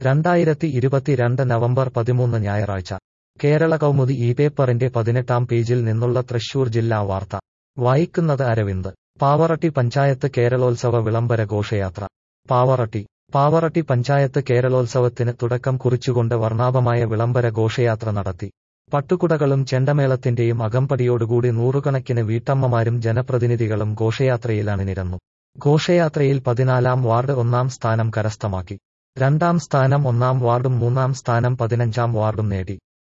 രണ്ടായിരത്തി ഇരുപത്തിരണ്ട് നവംബർ പതിമൂന്ന് ഞായറാഴ്ച കേരള കൗമുദി ഈ പേപ്പറിന്റെ പതിനെട്ടാം പേജിൽ നിന്നുള്ള തൃശൂർ ജില്ലാ വാർത്ത വായിക്കുന്നത് അരവിന്ദ് പാവറട്ടി പഞ്ചായത്ത് കേരളോത്സവ വിളംബര ഘോഷയാത്ര പാവറട്ടി പാവറട്ടി പഞ്ചായത്ത് കേരളോത്സവത്തിന് തുടക്കം കുറിച്ചുകൊണ്ട് വർണ്ണാഭമായ വിളംബര ഘോഷയാത്ര നടത്തി പട്ടുകുടകളും ചെണ്ടമേളത്തിന്റെയും അകമ്പടിയോടുകൂടി നൂറുകണക്കിന് വീട്ടമ്മമാരും ജനപ്രതിനിധികളും ഘോഷയാത്രയിൽ അണിനിരന്നു ഘോഷയാത്രയിൽ പതിനാലാം വാർഡ് ഒന്നാം സ്ഥാനം കരസ്ഥമാക്കി രണ്ടാം സ്ഥാനം ഒന്നാം വാർഡും മൂന്നാം സ്ഥാനം പതിനഞ്ചാം വാർഡും നേടി